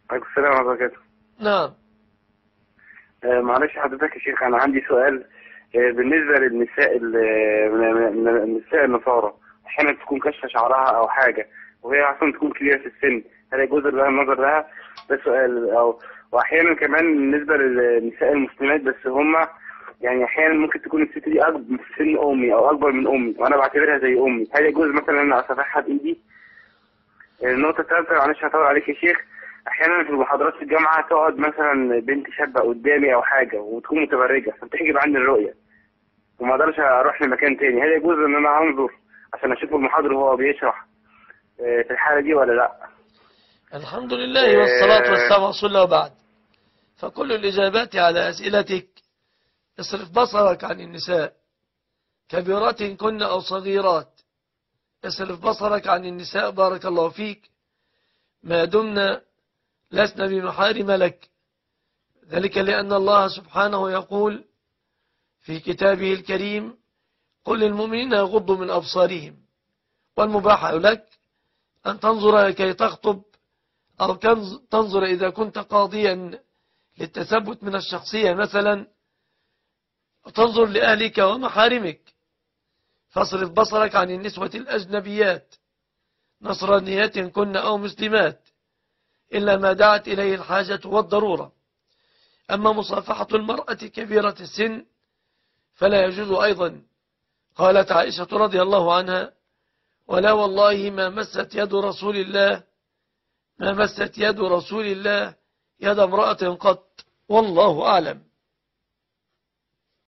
عليكم السلام ورحمة الله وبركاته نعم آه، معلش حضرتك يا شيخ أنا عندي سؤال آه، بالنسبة للنساء ال- من- من- النساء النصارى أحيانا تكون كشفة شعرها أو حاجة وهي أصلا تكون كبيرة في السن هل يجوز لها النظر لها؟ ده سؤال أو وأحيانا كمان بالنسبة للنساء المسلمات بس هما يعني أحيانا ممكن تكون الست دي أكبر في سن أمي أو أكبر من أمي وأنا بعتبرها زي أمي هل يجوز مثلا أنا أصافحها بإيدي؟ النقطة الثالثة معلش هطول عليك يا شيخ أحيانا في المحاضرات في الجامعة تقعد مثلا بنت شابة قدامي أو حاجة وتكون متبرجة فبتحجب عني الرؤية وما أقدرش أروح لمكان تاني هل يجوز إن أنا أنظر عشان أشوف المحاضر وهو بيشرح آه، في الحالة دي ولا لأ؟ الحمد لله والصلاة والسلام على رسول الله وبعد فكل الإجابات على أسئلتك اصرف بصرك عن النساء كبيرات كن أو صغيرات اصرف بصرك عن النساء بارك الله فيك ما دمنا لسنا بمحارم لك ذلك لأن الله سبحانه يقول في كتابه الكريم قل للمؤمنين يغضوا من أبصارهم والمباح لك أن تنظر كي تخطب أو كنز- تنظر إذا كنت قاضيا للتثبت من الشخصية مثلا تنظر لأهلك ومحارمك فاصرف بصرك عن النسوة الأجنبيات نصرانيات كن أو مسلمات إلا ما دعت إليه الحاجة والضرورة أما مصافحة المرأة كبيرة السن فلا يجوز أيضا قالت عائشة رضي الله عنها ولا والله ما مست يد رسول الله ما مست يد رسول الله يد امرأة قط والله أعلم